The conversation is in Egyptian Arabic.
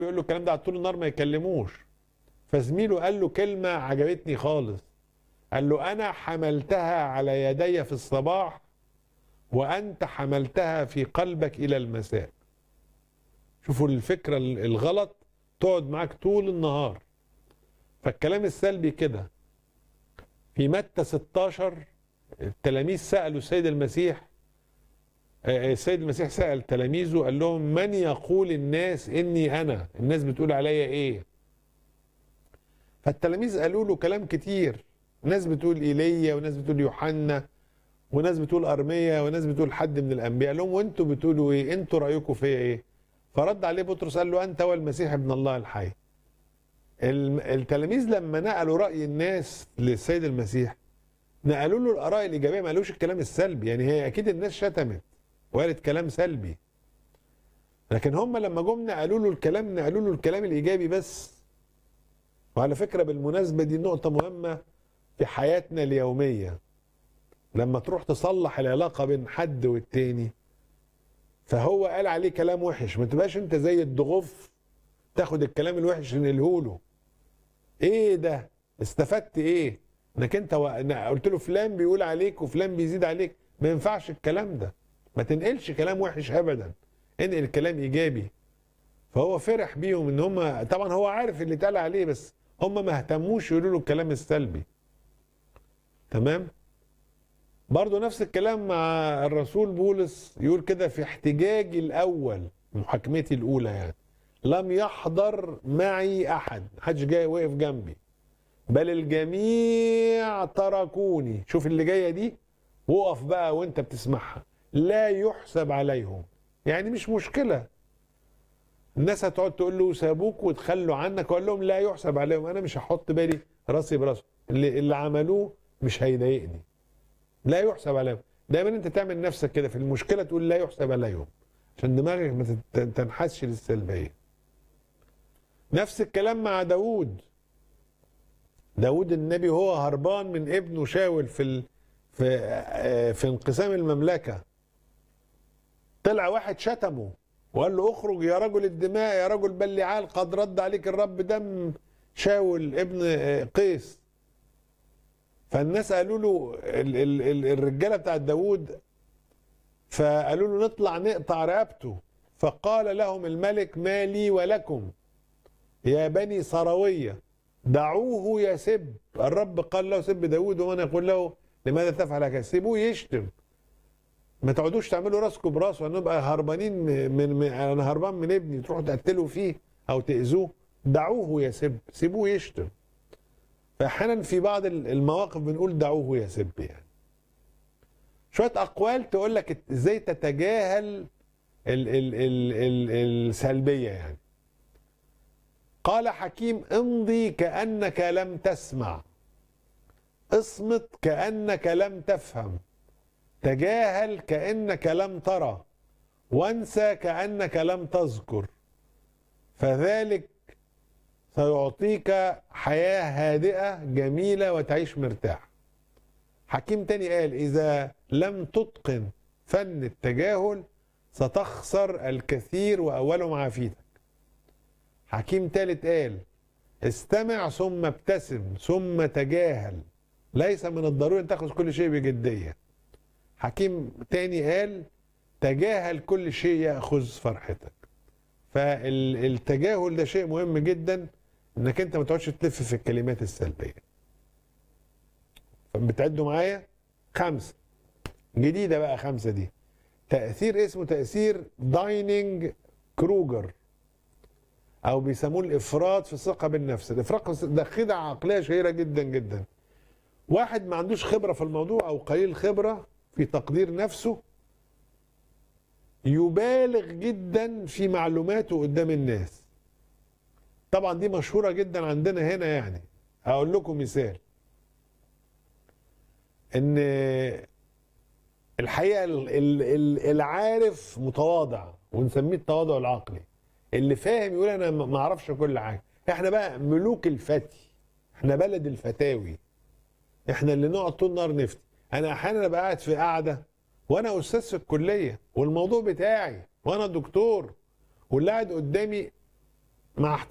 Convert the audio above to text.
بيقول له الكلام ده على طول النهار ما يكلموش فزميله قال له كلمة عجبتني خالص قال له أنا حملتها على يدي في الصباح وأنت حملتها في قلبك إلى المساء شوفوا الفكرة الغلط تقعد معاك طول النهار فالكلام السلبي كده في متى 16 التلاميذ سألوا السيد المسيح السيد المسيح سأل تلاميذه قال لهم من يقول الناس إني أنا الناس بتقول عليا إيه فالتلاميذ قالوا له كلام كتير ناس بتقول ايليا وناس بتقول يوحنا وناس بتقول ارميا وناس بتقول حد من الانبياء قال لهم وانتوا بتقولوا ايه انتوا رايكم فيا ايه فرد عليه بطرس قال له انت هو المسيح ابن الله الحي التلاميذ لما نقلوا راي الناس للسيد المسيح نقلوا له الاراء الايجابيه ما قالوش الكلام السلبي يعني هي اكيد الناس شتمت وقالت كلام سلبي لكن هم لما جم نقلوا له الكلام نقلوا له الكلام الايجابي بس وعلى فكره بالمناسبه دي نقطه مهمه في حياتنا اليوميه لما تروح تصلح العلاقه بين حد والتاني فهو قال عليه كلام وحش ما تبقاش انت زي الضغوف تاخد الكلام الوحش تنقله له ايه ده استفدت ايه انك انت و... قلت له فلان بيقول عليك وفلان بيزيد عليك ما ينفعش الكلام ده ما تنقلش كلام وحش ابدا انقل كلام ايجابي فهو فرح بيهم ان هم طبعا هو عارف اللي اتقال عليه بس هم ما اهتموش يقولوا له الكلام السلبي تمام برضه نفس الكلام مع الرسول بولس يقول كده في احتجاجي الاول محاكمتي الاولى يعني لم يحضر معي احد محدش جاي وقف جنبي بل الجميع تركوني شوف اللي جايه دي وقف بقى وانت بتسمعها لا يحسب عليهم يعني مش مشكله الناس هتقعد تقول له سابوك وتخلوا عنك اقول لهم لا يحسب عليهم انا مش هحط بالي راسي براسه اللي, اللي عملوه مش هيضايقني لا يحسب عليهم دايما انت تعمل نفسك كده في المشكله تقول لا يحسب عليهم عشان دماغك ما تنحسش للسلبيه نفس الكلام مع داوود داوود النبي هو هربان من ابنه شاول في ال... في في انقسام المملكه طلع واحد شتمه وقال له اخرج يا رجل الدماء يا رجل بلعال قد رد عليك الرب دم شاول ابن قيس فالناس قالوا له ال ال ال الرجاله بتاعت داوود فقالوا له نطلع نقطع رقبته فقال لهم الملك ما لي ولكم يا بني سرويه دعوه يسب الرب قال له سب داوود ومن يقول له لماذا تفعل هكذا سيبوه يشتم ما تقعدوش تعملوا راسكم براسه هنبقى هربانين من, من انا هربان من ابني تروحوا تقتلوا فيه او تاذوه دعوه يسب سيبوه يشتم فاحيانا في بعض المواقف بنقول دعوه يسب يعني شويه اقوال تقول لك ازاي تتجاهل ال ال ال ال السلبيه يعني قال حكيم امضي كانك لم تسمع اصمت كانك لم تفهم تجاهل كانك لم ترى وانسى كانك لم تذكر فذلك سيعطيك حياه هادئه جميله وتعيش مرتاح حكيم تاني قال اذا لم تتقن فن التجاهل ستخسر الكثير واولهم عافيتك حكيم تالت قال استمع ثم ابتسم ثم تجاهل ليس من الضروري ان تاخذ كل شيء بجديه حكيم تاني قال تجاهل كل شيء ياخذ فرحتك فالتجاهل ده شيء مهم جدا انك انت ما تقعدش تلف في الكلمات السلبيه بتعدوا معايا خمسه جديده بقى خمسه دي تاثير اسمه تاثير دايننج كروجر او بيسموه الافراط في الثقه بالنفس الافراط ده خدعه عقليه شهيره جدا جدا واحد ما عندوش خبره في الموضوع او قليل خبره في تقدير نفسه يبالغ جدا في معلوماته قدام الناس طبعا دي مشهوره جدا عندنا هنا يعني هقول لكم مثال ان الحقيقه العارف متواضع ونسميه التواضع العقلي اللي فاهم يقول انا ما اعرفش كل حاجه احنا بقى ملوك الفتي احنا بلد الفتاوي احنا اللي نقعد طول النهار نفتي انا احيانا ابقى قاعد في قاعده وانا استاذ في الكليه والموضوع بتاعي وانا دكتور واللي قاعد قدامي مع